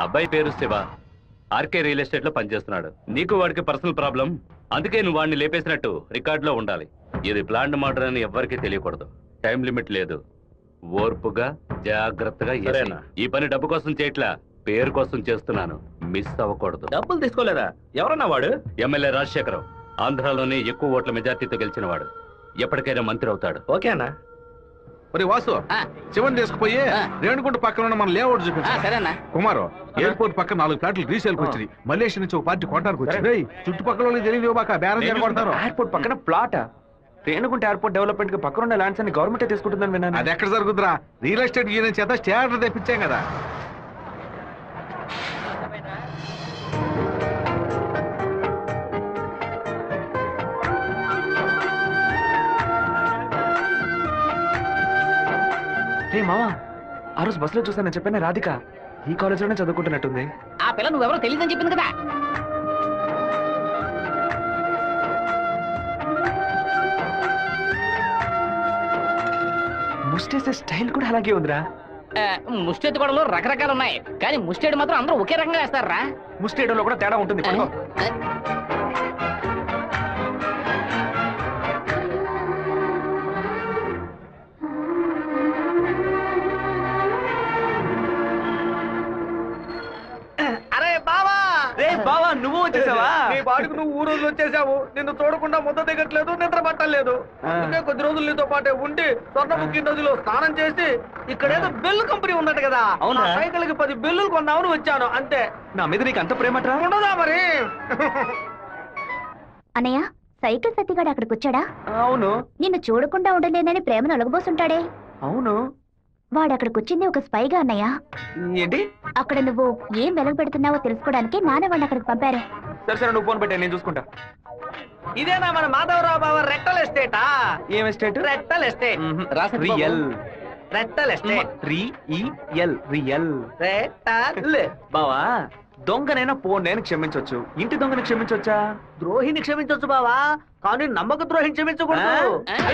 అబ్బాయి పేరు Shiva RK real estate లో పనిచేస్తున్నాడు నీకు వాడికి పర్సనల్ ప్రాబ్లం అందుకే నువ్వు వాడిని లేపేసినట్టు రికార్డులో ఉండాలి ఇది ప్లాంట్ మర్డర్ అని ఎవ్వరికీ తెలియకూడదు టైం లిమిట్ లేదు ఓర్పుగా జాగ్రత్తగా చేసేయ్. సరేనా. ఈ పని డబ్బు కోసం చేయట్లా పేరు కోసం చేస్తున్నాను మిస్ అవ్వకూడదు డబ్బులు తీసుకోలేదా ఎవరన్నా వాడు ఎమ్మెల్యే రాజశేఖరం ఆంధ్రాలోనే ఎక్కువ ఓట్ల మెజార్టీతో గెలిచిన వాడు ఎప్పటికైనా మంత్రి అవుతాడు ఓకే అన్న మరి వాసు శివన్ తీసుకుపోయి రేణుగుంట పక్కన ఉన్న మన లేఅవుట్ చూపించు సరేనా కుమారు ఎయిర్పోర్ట్ పక్కన నాలుగు ఫ్లాట్లు రీసేల్కి వచ్చింది మలేషియా నుంచి ఒక పార్టీ కొనడానికి వచ్చింది రేయ్, చుట్టుపక్కల వాళ్ళకి తెలియదు బాక బేరం చేయని కొడతారు ఎయిర్పోర్ట్ పక్కన ప్లాట్ రేణుగుంట ఎయిర్పోర్ట్ డెవలప్మెంట్ కి పక్కన ఉన్న ల్యాండ్స్ అన్ని గవర్నమెంట్ తీసుకుంటుందని విన్నాను అది ఎక్కడ జరుగుతురా రియల్ ఎస్టేట్ యూనియన్ చేత స్టాండర్ తెప్పించాం కదా రే మావా ఆ రోజు బస్సులో చూసాను చెప్పాను రాధిక ఈ కాలేజ్ లోనే చదువుకుంటున్నట్టుంది ఆ పిల్ల నువ్వెవరో తెలియదని చెప్పింది కదా ముస్టేసే స్టైల్ కూడా అలాగే ఉందిరా ఆ, ముష్టెత్తు గొడవలు రకరకాలు ఉన్నాయి కానీ ముష్టేడు మాత్రం అందరూ ఒకే రకంగా వేస్తారా ముస్టేడోలో కూడా తేడా ఉంటుంది పడుకో. అరే బావా రే బావా నువ్వు వచ్చేసావా నీ బాడుకు నువ్వు ఊరు వదిలి వచ్చేసావు నిన్ను చూడకుండా ముద్ద దిగట్లేదు నిద్ర పట్టలేదు అందుకే కొద్ది రోజులు నీతో పాటే ఉండి స్వర్ణముఖి నదిలో స్నానం చేసి ఇక్కడేదో బెల్లు కంపెనీ ఉన్నట్టు కదా అవునా? ఆ సైకిల్కి పది బెల్లులు కొన్నామని వచ్చాను అంతే నా మీద నీకు అంత ప్రేమట్రా ఉండదా మరి అన్నయ్య సైకిల్ సత్తిగాడు అక్కడికి వచ్చాడా అవును నిన్ను చూడకుండా ఉండలేనని ప్రేమను ఒలగబోసుంటాడే అవును వాడు అక్కడికి వచ్చింది ఒక స్పైగా అన్నయ్య ఏంటి అక్కడ నువ్వు ఏం వెలగ పెడుతున్నావో తెలుసుకోవడానికి నాన్న వాడిని అక్కడికి పంపారు సరే సరే నువ్వు ఫోన్ పెట్టా నేను చూసుకుంటా ఇదేనా మన మాధవరావు బావ రెట్టల్ ఎస్టేటా ఏం ఎస్టేట్ రెట్టల్ ఎస్టేట్ రాసి రియల్ రెట్టల్ ఎస్టేట్ రియల్ రియల్ రెట్టల్ బావా దొంగనైనా పోన్ నేను క్షమించొచ్చు ఇంటి దొంగని క్షమించొచ్చా ద్రోహిని క్షమించొచ్చు బావా కానీ నమ్మక ద్రోహిని క్షమించకూడదు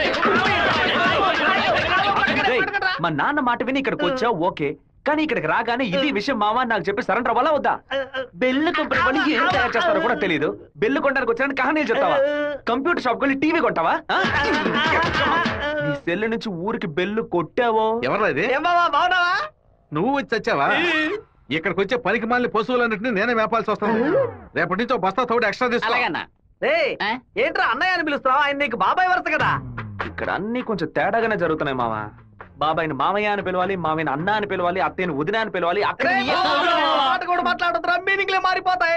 రేయ్, మా నాన్న మాట విని ఇక్కడికి వచ్చా ఓకే కానీ ఇక్కడికి రాగానే ఇది విషయం మావా నాకు చెప్పి సరెండర్ అవ్వాలా వద్దా బెల్లు కంపెనీ వాళ్ళు ఏం తయారు చేస్తారో కూడా తెలియదు బెల్లు కొనడానికి వచ్చానని కహానీలు చెప్తావా కంప్యూటర్ షాప్ వెళ్ళి టీవీ కొంటావా ఆ? నీ సెల్ నుంచి ఊరికి బెల్లు కొట్టావో ఎవరా ఇది ఏం బావా బావున్నావా నువ్వు వచ్చి వచ్చావా ఇక్కడికి వచ్చే పనికి మాలిన పశువులన్నింటినీ నేనే మేపాల్సి వస్తాను రేపటి నుంచి ఒక బస్తా తోడు ఎక్స్ట్రా తీసుకో అలాగన్నా రేయ్ ఆ? ఏంట్రా అన్నయ్య అని పిలుస్తున్నావు ఆయన నీకు బాబాయ్ వరుస కదా ఇక్కడ అన్ని కొంచెం తేడాగానే జరుగుతున్నాయి మావా బాబాయిని మామయ్య అని పిలవాలి మామయ్యని అన్న అని పిలవాలి అత్తయ్యని వదిన అని పిలవాలి అక్కడ రేయ్, బావా, మాట కూడా మాట్లాడుతున్నా మీనింగ్లే మారిపోతాయి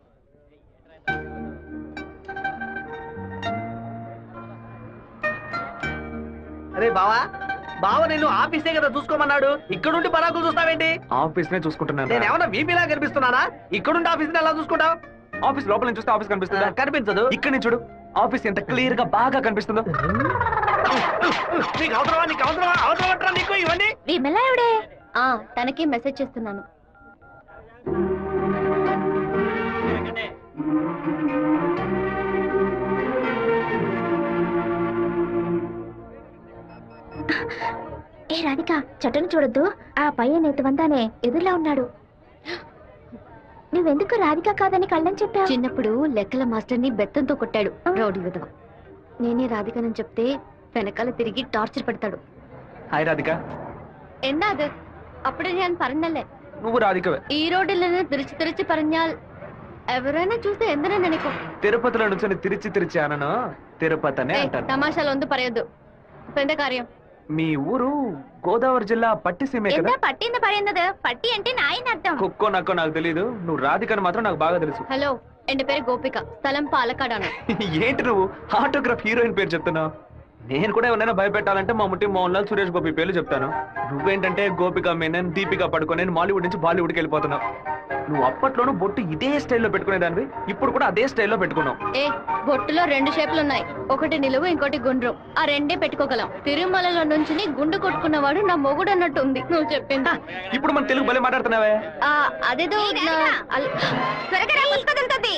అరే బావా బావ నిన్ను ఆఫీసే కదా చూసుకోమన్నాడు ఇక్కడుండి పరాకులు చూస్తావేంటి ఆఫీస్ నే చూసుకుంటున్నాను నేను ఏమన్నా వీపీలా కనిపిస్తున్నానా ఇక్కడుండి ఆఫీస్ ఎలా చూసుకుంటావు ఆఫీస్ లోపల నుంచి చూస్తే ఆఫీస్ కనిపిస్తుందా కనిపించదు ఇక్కడ నుంచి చూడు ఆఫీస్ ఎంత క్లియర్ గా బాగా కనిపిస్తుందో నీకు అవసరమా నీకు అవసరమా అవసరం అంటారా నీకు ఇవన్నీ విమలా ఎవడే ఆ తనకి మెసేజ్ చేస్తున్నాను ఏ రాధిక చట్టను చూడొద్దు ఆ పయ్య నేతవంతానే ఎదురులా ఉన్నాడు నువ్వెందుకు రాధిక కాదని కళ్ళని చెప్పావు చిన్నప్పుడు లెక్కల మాస్టర్ని బెత్తంతో కొట్టాడు రౌడీ విధవ నేనే రాధికనని చెప్తే వెనకాల తిరిగి టార్చర్ పెడతాడు హాయ్ రాధిక എന്താ അത് అప్పుడే ഞാൻ പറഞ്ഞല്ലേ నువ్వు రాధికవే ఈ రోడ్డిൽ നിന്ന് തിരിച്ചു തിരിച്ച് പറഞ്ഞാൽ ఎవరైనా చూస్తే എന്തിനാ నిனைക്കും తిరుపతిలో నుంచి తిరిచి తిరిచి అనను తిరుపతి అనే ఏయ్, అంటాను తమాషాలు ఒందు പറയొద్దు ഇപ്പൊ എന്താ കാര്യം మీ ఊరు గోదావరి జిల్లా పట్టిసీమే ఎంత కదా పట్టింది పడింది పట్టి అంటే నాయన అర్థం కుక్కో నక్కో నాకు తెలియదు నువ్వు రాధికని మాత్రం నాకు బాగా తెలుసు హలో എന്റെ പേര് గోపిక స్థలం పాలకాడాను ఏంటి నువ్వు ఆటోగ్రాఫ్ హీరోయిన్ పేరు చెప్తున్నావు నేను కూడా ఎవరైనా భయపెట్టాలంటే మా ముట్టి మోహన్ లాల్ సురేష్ గోపి పేర్లు చెప్తాను నువ్వేంటంటే గోపిక మేనన్ దీపిక పడుకొని మాలీవుడ్ నుంచి బాలీవుడ్కి వెళ్ళిపోతున్నావు నువ్వు అప్పట్లోనూ బొట్టు ఇదే స్టైల్లో పెట్టుకునేదానివి ఇప్పుడు కూడా అదే స్టైల్లో పెట్టుకున్నావు ఏ బొట్టులో రెండు షేపులు ఉన్నాయి ఒకటి నిలువు ఇంకోటి గుండ్రం ఆ రెండే పెట్టుకోగలం తిరుమలలో నుంచి గుండు కొట్టుకున్నవాడు నా మొగుడు అన్నట్టు ఉంది నువ్వు చెప్పింది ఇప్పుడు మన తెలుగు భలే మాట్లాడుతున్నావే ఆ, అదేదో నా- అల్- త్వరగా రా, పుస్తకం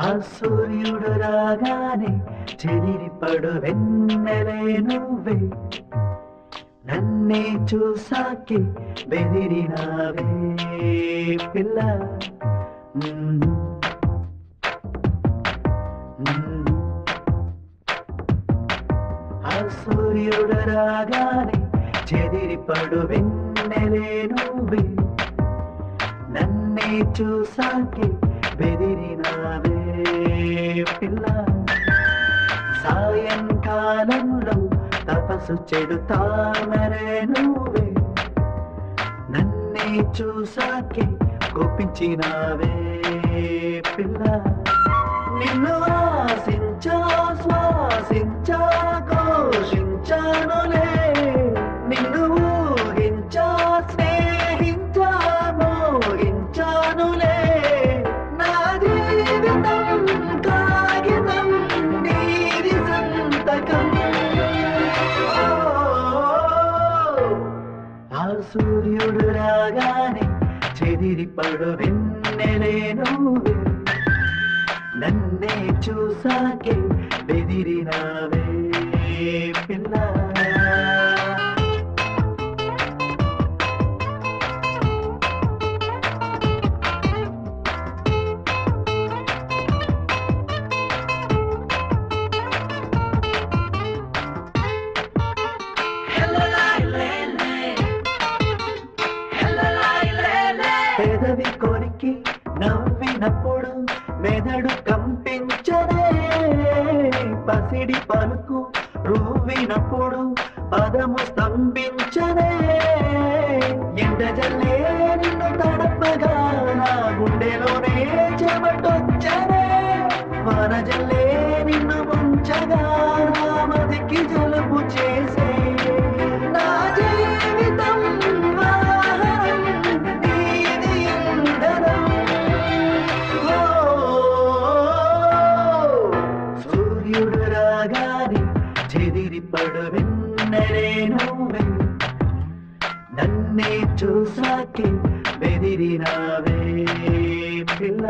ఆ సూర్యుడు రాగానే చెదిరిపడు వెన్నెలే నువ్వే నన్నే చూసాకే బెదిరినావే పిల్ల మ్మ్. మ్మ్. ఆ సూర్యుడు రాగానే చెదిరిపడు వెన్నెలే నువ్వే నన్నే చూసాకే బెదిరినావే పిల్ల సాయంకాలంలో తపస్సు చెడు తామరే నువ్వే నన్నే చూసాకే కోపించినావే పిల్ల నిన్ను ఆశించా శ్వాసించా ఘోషించానులే నిన్ను ఊహించా స్నేహించా మోహించానులే నా జీవితం కాగితం నీది సంతకం ఓ, ఆ సూర్యుడు రాగానే చెదిరిపడు వెన్నెలే నువ్వే నన్నే చూసాకే బెదిరినావే పిల్ల పెదవి కొరికి నవ్వినప్పుడు మెదడు కంపించదే పసిడి పలుకు రువ్వినప్పుడు పదము స్తంభించదే ఎండ జల్లే నిన్ను తడపగా నా గుండెలోనే చెమటొచ్చనే వాన జల్లే నిన్ను ముంచగా నా మదికి జలుబు చేసే నా జీవితం వాహనం నీది ఇంధనం ఓ, సూర్యుడు రాగానే చెదిరిపడు వెన్నెలే నువ్వే నన్నే చూసాకే బెదిరినావే పిల్ల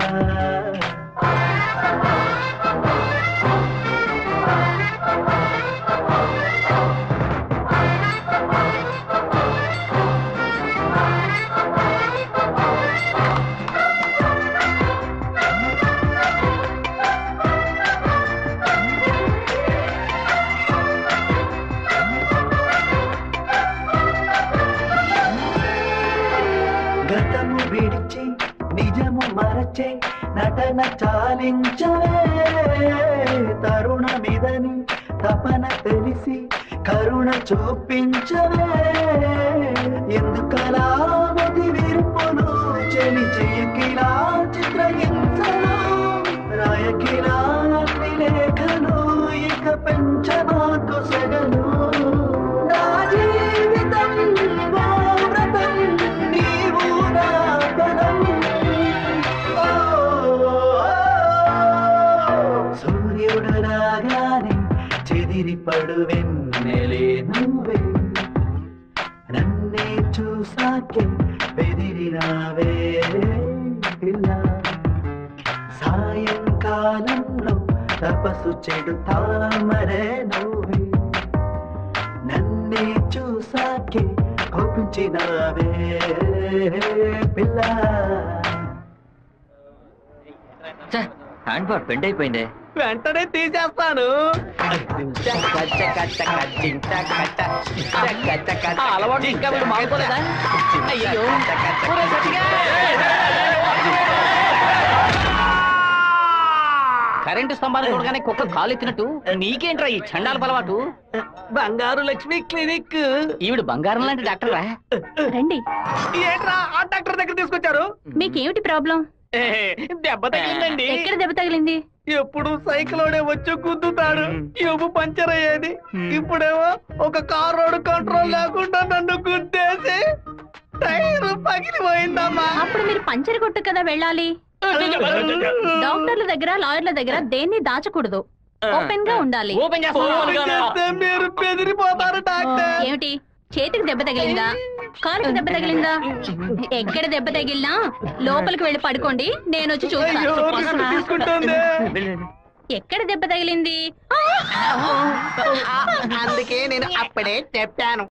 గతము విడిచి నిజము మరచే నటన చాలించవే తరుణమిదని తపన తెలిసి కరుణ చూపించవే ఎందుకలా మది విరుపులు చెలి చేయకిలా చిత్రహింసలు రాయకిలా అన్ని లేఖలు ఇక పెంచమాకు సెగలు నా జీవితం ఓ వ్రతం నీవు నా బలం ఓ, సూర్యుడు రాగానే చెదిరిపడు వెన్నెలే నువ్వే నన్నే చూసాకే బెదిరినావే పిల్ల సాయంకాలంలో తపస్సు చెడు తామరే నువ్వే నన్నే చూసాకే కోపించినావే పిల్ల హ్యాండ్ బార్ బెండ్ అయిపోయిందే వెంటనే తీసేస్తాను ఆ అలవాటు ఇంకా వీడు మానుకోలేదా అయ్యో ఒరే సత్తిగా! కరెంటు స్తంభాలు చూడగానే కుక్క కాలు ఎత్తినట్టు నీకేంట్రా ఈ చండాల అలవాటు బంగారు లక్ష్మి క్లినిక్ ఈవిడ బంగారం లాంటి డాక్టర్ రా రండి ఏంట్రా ఆ డాక్టర్ దగ్గర తీసుకొచ్చారు మీకేమిటి ప్రాబ్లం దెబ్బ తగిలిందండి ఎక్కడ దెబ్బ తగిలింది ఎప్పుడు సైకిలోనే వచ్చి గుద్దుతాడు ఎవ్వు పంచర్ అయ్యేది ఇప్పుడేమో ఒక కార్ రోడ్ కంట్రోల్ లేకుండా నన్ను గుద్దేసి టైర్ పగిలిపోయిందమ్మా అప్పుడు మీరు పంచర్ కొట్టు కదా వెళ్ళాలి డాక్టర్ల దగ్గర లాయర్ల దగ్గర దేన్ని దాచకూడదు ఓపెన్ గా ఉండాలి ఓపెన్ ఫోన్ చేస్తా చేస్తే మీరు బెదిరిపోతారు డాక్టర్ ఏమిటి చేతికి దెబ్బ తగిలిందా కాలుకి దెబ్బ తగిలిందా ఎక్కడ దెబ్బ తగిలినా లోపలికి వెళ్ళి పడుకోండి నేను వచ్చి అయ్యో రిస్క్ చూస్తాను తీసుకుంటుంది ఎక్కడ దెబ్బ తగిలింది అందుకే నేను అప్పుడే చెప్పాను